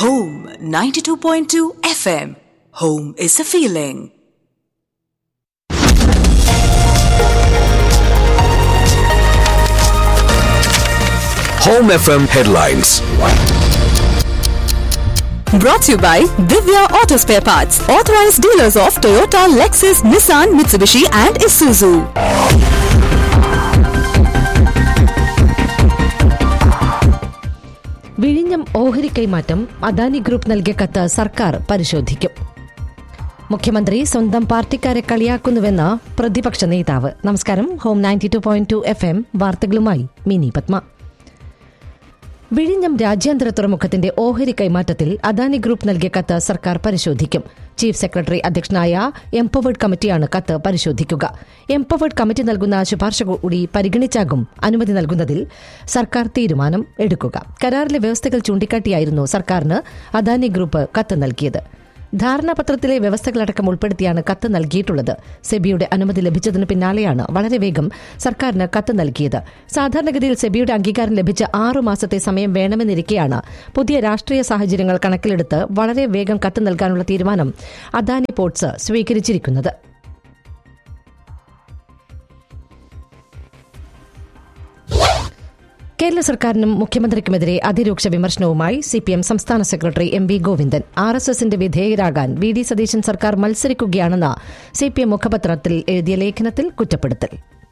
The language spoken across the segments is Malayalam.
Home 92.2 FM. Home is a feeling. Home FM headlines. Brought to you by Divya Auto Spare Parts, authorized dealers of Toyota, Lexus, Nissan, Mitsubishi, and Isuzu. വിഴിഞ്ഞം ഓഹരി കൈമാറ്റം അദാനി ഗ്രൂപ്പ് നൽകിയ കത്ത് സർക്കാർ പരിശോധിക്കും മുഖ്യമന്ത്രി സ്വന്തം പാർട്ടിക്കാരെ കളിയാക്കുന്നുവെന്ന് പ്രതിപക്ഷ നേതാവ് നമസ്കാരം home ninety two point two F M വാർത്തകളുമായി മിനി പത്മ വിഴിഞ്ഞം രാജ്യാന്തര തുറമുഖത്തിന്റെ ഓഹരി കൈമാറ്റത്തിൽ അദാനി ഗ്രൂപ്പ് നൽകിയ കത്ത് സർക്കാർ പരിശോധിക്കും ചീഫ് സെക്രട്ടറി അധ്യക്ഷനായ എംപവേർഡ് കമ്മിറ്റിയാണ് കത്ത് പരിശോധിക്കുക എംപവേർഡ് കമ്മിറ്റി നൽകുന്ന ശുപാർശ കൂടി പരിഗണിച്ചാകും അനുമതി നൽകുന്നതിൽ സർക്കാർ തീരുമാനം എടുക്കുക കരാറിലെ വ്യവസ്ഥകൾ ചൂണ്ടിക്കാട്ടിയായിരുന്നു സർക്കാരിന് അദാനി ഗ്രൂപ്പ് കത്ത് നൽകിയത് ധാരണാപത്രത്തിലെ വ്യവസ്ഥകളടക്കം ഉൾപ്പെടുത്തിയാണ് കത്ത് നൽകിയിട്ടുള്ളത് സെബിയുടെ അനുമതി ലഭിച്ചതിന് പിന്നാലെയാണ് വളരെ വേഗം സർക്കാരിന് കത്ത് നൽകിയത് സാധാരണഗതിയിൽ സെബിയുടെ അംഗീകാരം ലഭിച്ച ആറു മാസത്തെ സമയം വേണമെന്നിരിക്കെയാണ് പുതിയ രാഷ്ട്രീയ സാഹചര്യങ്ങൾ കണക്കിലെടുത്ത് വളരെ വേഗം കത്ത് നൽകാനുള്ള തീരുമാനം അദാനി പോർട്സ് സ്വീകരിച്ചിരിക്കുന്നത് കേരള സർക്കാരിനും മുഖ്യമന്ത്രിക്കുമെതിരെ അതിരൂക്ഷ വിമർശനവുമായി സിപിഎം സംസ്ഥാന secretary M V Govindan R S എസിന്റെ വിധേയരാകാൻ വി ഡി സതീശൻ സർക്കാർ മത്സരിക്കുകയാണെന്ന് സിപിഎം മുഖപത്രത്തിൽ എഴുതിയ ലേഖനത്തിൽ കുറ്റപ്പെടുത്തൽ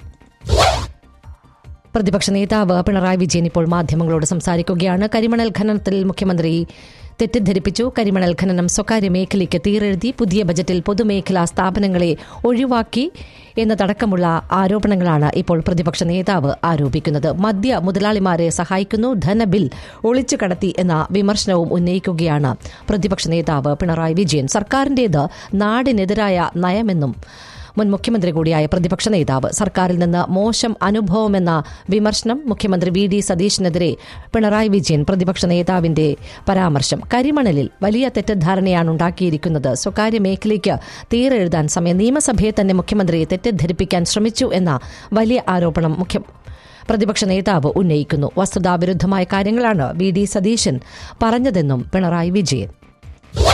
പ്രതിപക്ഷ നേതാവ് പിണറായി വിജയൻ ഇപ്പോൾ മാധ്യമങ്ങളോട് സംസാരിക്കുകയാണ് കരിമണൽ ഖനനത്തിൽ മുഖ്യമന്ത്രി തെറ്റിദ്ധരിപ്പിച്ചു കരിമണൽ ഖനനം സ്വകാര്യ മേഖലയ്ക്ക് തീരെഴുതി പുതിയ ബജറ്റിൽ പൊതുമേഖലാ സ്ഥാപനങ്ങളെ ഒഴിവാക്കി എന്നതടക്കമുള്ള ആരോപണങ്ങളാണ് ഇപ്പോൾ പ്രതിപക്ഷ നേതാവ് ആരോപിക്കുന്നത് മദ്യ മുതലാളിമാരെ സഹായിക്കുന്നു ധനബിൽ ഒളിച്ചു കടത്തി എന്ന വിമർശനവും ഉന്നയിക്കുകയാണ് പ്രതിപക്ഷ നേതാവ് പിണറായി വിജയൻ സർക്കാരിന്റേത് നാടിനെതിരായ നയമെന്നും മുൻ മുഖ്യമന്ത്രി കൂടിയായ പ്രതിപക്ഷ നേതാവ് സർക്കാരിൽ നിന്ന് മോശം അനുഭവമെന്ന വിമർശനം മുഖ്യമന്ത്രി വി ഡി സതീഷിനെതിരെ പിണറായി വിജയൻ പ്രതിപക്ഷ നേതാവിന്റെ പരാമർശം കരിമണലിൽ വലിയ തെറ്റിദ്ധാരണയാണ് ഉണ്ടാക്കിയിരിക്കുന്നത് സ്വകാര്യ മേഖലയ്ക്ക് തീരെഴുതാൻ സമയം നിയമസഭയെ തന്നെ മുഖ്യമന്ത്രിയെ തെറ്റിദ്ധരിപ്പിക്കാൻ ശ്രമിച്ചു എന്ന വലിയ ആരോപണം മുഖ്യ പ്രതിപക്ഷ നേതാവ് ഉന്നയിക്കുന്നു വസ്തുതാവിരുദ്ധമായ കാര്യങ്ങളാണ് വി ഡി സതീശൻ പറഞ്ഞതെന്നും പിണറായി വിജയൻ